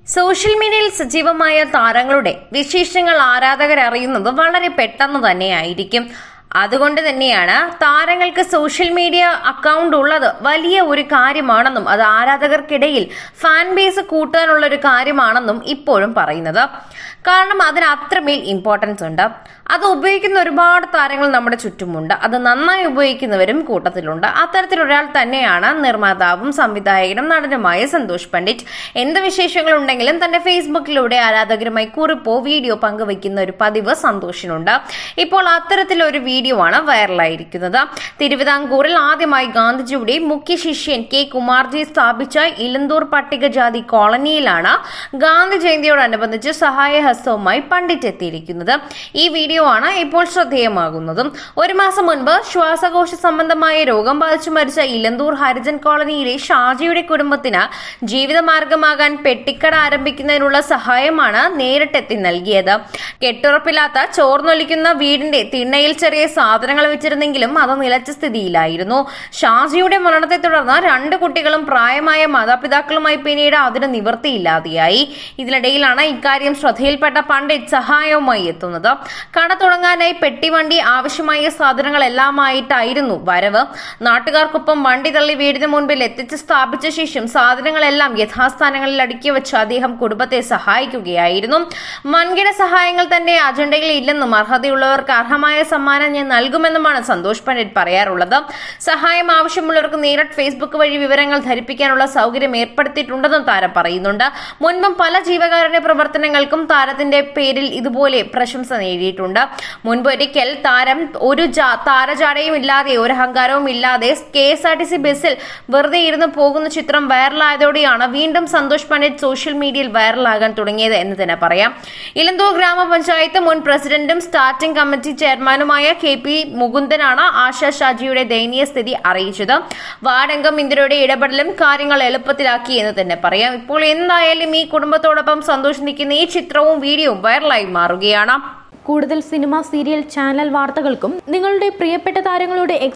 social മീഡിയയിൽ സജീവമായ താരങ്ങളുടെ വിശേഷങ്ങൾ ആരാധകർ അറിയുന്നത് വളരെ പെട്ടെന്ന് തന്നെയായിരിക്കും അതുകൊണ്ട് തന്നെയാണ് താരങ്ങൾക്ക് സോഷ്യൽ മീഡിയ അക്കൗണ്ട് ഉള്ളത് വലിയ ഒരു കാര്യമാണെന്നും അത് ആരാധകർക്കിടയിൽ ഫാൻ ബേസ് കൂട്ടാനുള്ള ഒരു കാര്യമാണെന്നും ഇപ്പോഴും പറയുന്നത് കാരണം അതിന് അത്രമേൽ ഇമ്പോർട്ടൻസ് ഉണ്ട് അത് ഉപയോഗിക്കുന്ന ഒരുപാട് താരങ്ങൾ നമ്മുടെ ചുറ്റുമുണ്ട് അത് നന്നായി ഉപയോഗിക്കുന്നവരും കൂട്ടത്തിലുണ്ട് അത്തരത്തിൽ ഒരാൾ തന്നെയാണ് നിർമ്മാതാവും സംവിധായകനും നടനുമായ സന്തോഷ് പണ്ഡിറ്റ് എന്ത് വിശേഷങ്ങൾ ഉണ്ടെങ്കിലും തന്റെ ഫേസ്ബുക്കിലൂടെ ആരാധകരുമായി കുറിപ്പോ വീഡിയോ പങ്കുവയ്ക്കുന്ന ഒരു പതിവ് സന്തോഷിനുണ്ട് ഇപ്പോൾ അത്തരത്തിലൊരു വീഡിയോ ആണ് വൈറലായിരിക്കുന്നത് തിരുവിതാംകൂറിൽ ആദ്യമായി ഗാന്ധിജിയുടെ മുഖ്യ ശിഷ്യൻ കെ കുമാർജി സ്ഥാപിച്ച ഇലന്തൂർ പട്ടികജാതി കോളനിയിലാണ് ഗാന്ധി ജയന്തിയോടനുബന്ധിച്ച് സഹായഹസ്തവുമായി പണ്ഡിറ്റ് എത്തിയിരിക്കുന്നത് ഈ വീഡിയോ ആണ് ഇപ്പോൾ ശ്രദ്ധേയമാകുന്നതും ഒരു മാസം മുൻപ് ശ്വാസകോശ സംബന്ധമായ രോഗം ബാധിച്ചു മരിച്ച ഇലന്തൂർ ഹരിജൻ കോളനിയിലെ ഷാജിയുടെ കുടുംബത്തിന് ജീവിതമാർഗമാകാൻ പെട്ടിക്കട ആരംഭിക്കുന്നതിനുള്ള സഹായമാണ് നേരിട്ടെത്തി നൽകിയത് കെട്ടുറപ്പില്ലാത്ത ചോർന്നൊലിക്കുന്ന വീടിന്റെ തിണ്ണയിൽ ചെറിയ സാധനങ്ങൾ വെച്ചിരുന്നെങ്കിലും അത് നിലച്ച സ്ഥിതിയിലായിരുന്നു ഷാജിയുടെ മരണത്തെ തുടർന്ന് രണ്ട് കുട്ടികളും പ്രായമായ മാതാപിതാക്കളുമായി പിന്നീട് അതിന് നിവൃത്തിയില്ലാതെയായി ഇതിനിടയിലാണ് ഇക്കാര്യം ശ്രദ്ധയിൽപ്പെട്ട പണ്ഡിറ്റ് സഹായവുമായി എത്തുന്നത് കട തുടങ്ങാനായി പെട്ടിവണ്ടി ആവശ്യമായ സാധനങ്ങളെല്ലാമായിട്ടായിരുന്നു വരവ് നാട്ടുകാർക്കൊപ്പം വണ്ടി തള്ളി വീടിന് മുൻപിൽ എത്തിച്ച് സ്ഥാപിച്ച ശേഷം സാധനങ്ങളെല്ലാം യഥാസ്ഥാനങ്ങളിൽ അടുക്കി വെച്ച് അദ്ദേഹം കുടുംബത്തെ സഹായിക്കുകയായിരുന്നു വൻകിട സഹായങ്ങൾ തന്റെ അജണ്ടയിൽ ഇല്ലെന്നും അർഹതയുള്ളവർക്ക് അർഹമായ സമ്മാനം ഞാൻ നൽകുമെന്നുമാണ് സന്തോഷ് പണ്ഡിറ്റ് പറയാറുള്ളത് സഹായം ആവശ്യമുള്ളവർക്ക് നേരിട്ട് ഫേസ്ബുക്ക് വഴി വിവരങ്ങൾ ധരിപ്പിക്കാനുള്ള സൗകര്യം ഏർപ്പെടുത്തിയിട്ടുണ്ടെന്നും താരം പറയുന്നുണ്ട് മുൻപും പല ജീവകാരുണ്യ പ്രവർത്തനങ്ങൾക്കും താരത്തിന്റെ പേരിൽ ഇതുപോലെ പ്രശംസ നേടിയിട്ടുണ്ട് മുൻപൊരിക്കൽ താരം ഒരു ജാ- താരജാടയും ഇല്ലാതെ ഒരു അഹങ്കാരവും ഇല്ലാതെ K S R T C ബസ്സിൽ വെറുതെ ഇരുന്ന് പോകുന്ന ചിത്രം വൈറലായതോടെയാണ് വീണ്ടും സന്തോഷ് പണ്ഡിറ്റ് സോഷ്യൽ മീഡിയയിൽ വൈറലാകാൻ തുടങ്ങിയത് എന്ന് തന്നെ പറയാം ഇലന്തൂർ ഗ്രാമപഞ്ചായത്ത് മുൻ പ്രസിഡന്റും സ്റ്റാർട്ടിംഗ് കമ്മിറ്റി ചെയർമാനുമായ കെ പി മുകുന്ദനാണ് ആശാ ഷാജിയുടെ ദയനീയ സ്ഥിതി അറിയിച്ചത് വാർഡംഗം ഇന്ദിരയുടെ ഇടപെടലും കാര്യങ്ങൾ എളുപ്പത്തിലാക്കി എന്ന് തന്നെ പറയാം ഇപ്പോൾ എന്തായാലും ഈ കുടുംബത്തോടൊപ്പം സന്തോഷ് നിൽക്കുന്ന ഈ ചിത്രവും വീഡിയോയും വൈറലായി മാറുകയാണ് കൂടുതൽ സിനിമ സീരിയൽ ചാനൽ വാർത്തകൾക്കും നിങ്ങളുടെ പ്രിയപ്പെട്ട താരങ്ങളുടെ